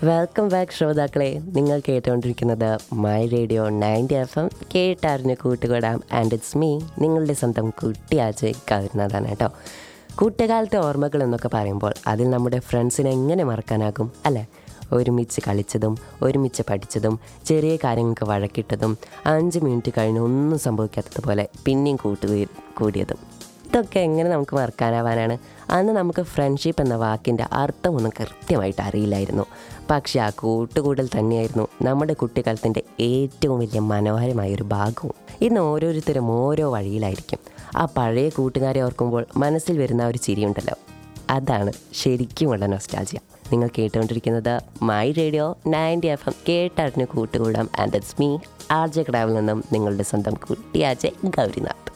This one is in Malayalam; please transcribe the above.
വെൽക്കം ബാക്ക് ശ്രോതാക്കളെ നിങ്ങൾ കേട്ടുകൊണ്ടിരിക്കുന്നത് my radio ninety F M കേട്ടറിഞ്ഞ് കൂട്ടുകൂടാം ആൻഡ് ഇറ്റ്സ് മീ നിങ്ങളുടെ സ്വന്തം കുട്ടിയാച്ച് കരുന്നതാണ് കേട്ടോ കുട്ടിക്കാലത്തെ ഓർമ്മകൾ എന്നൊക്കെ പറയുമ്പോൾ അതിൽ നമ്മുടെ ഫ്രണ്ട്സിനെ എങ്ങനെ മറക്കാനാകും അല്ലേ ഒരുമിച്ച് കളിച്ചതും ഒരുമിച്ച് പഠിച്ചതും ചെറിയ കാര്യങ്ങൾക്ക് വഴക്കിട്ടതും അഞ്ച് മിനിറ്റ് കഴിഞ്ഞ് ഒന്നും സംഭവിക്കാത്തതുപോലെ പിന്നെയും കൂട്ടുകൂ കൂടിയതും ഇതൊക്കെ എങ്ങനെ നമുക്ക് മറക്കാനാവാനാണ് അന്ന് നമുക്ക് ഫ്രണ്ട്ഷിപ്പ് എന്ന വാക്കിൻ്റെ അർത്ഥമൊന്നും കൃത്യമായിട്ട് അറിയില്ലായിരുന്നു പക്ഷേ ആ കൂട്ടുകൂടൽ തന്നെയായിരുന്നു നമ്മുടെ കുട്ടിക്കാലത്തിൻ്റെ ഏറ്റവും വലിയ മനോഹരമായ ഒരു ഭാഗവും ഇന്ന് ഓരോരുത്തരും ഓരോ വഴിയിലായിരിക്കും ആ പഴയ കൂട്ടുകാരെ ഓർക്കുമ്പോൾ മനസ്സിൽ വരുന്ന ആ ഒരു ചിരിയുണ്ടല്ലോ അതാണ് ശരിക്കുമുള്ള നൊസ്റ്റാൾജിയ നിങ്ങൾ കേട്ടുകൊണ്ടിരിക്കുന്നത് my radio ninety F M കേട്ടറിഞ്ഞ് കൂട്ടുകൂടാം and it's me R J കടാവിൽ നിന്നും നിങ്ങളുടെ സ്വന്തം കുട്ടിയാജെ ഗൗരിനാഥ്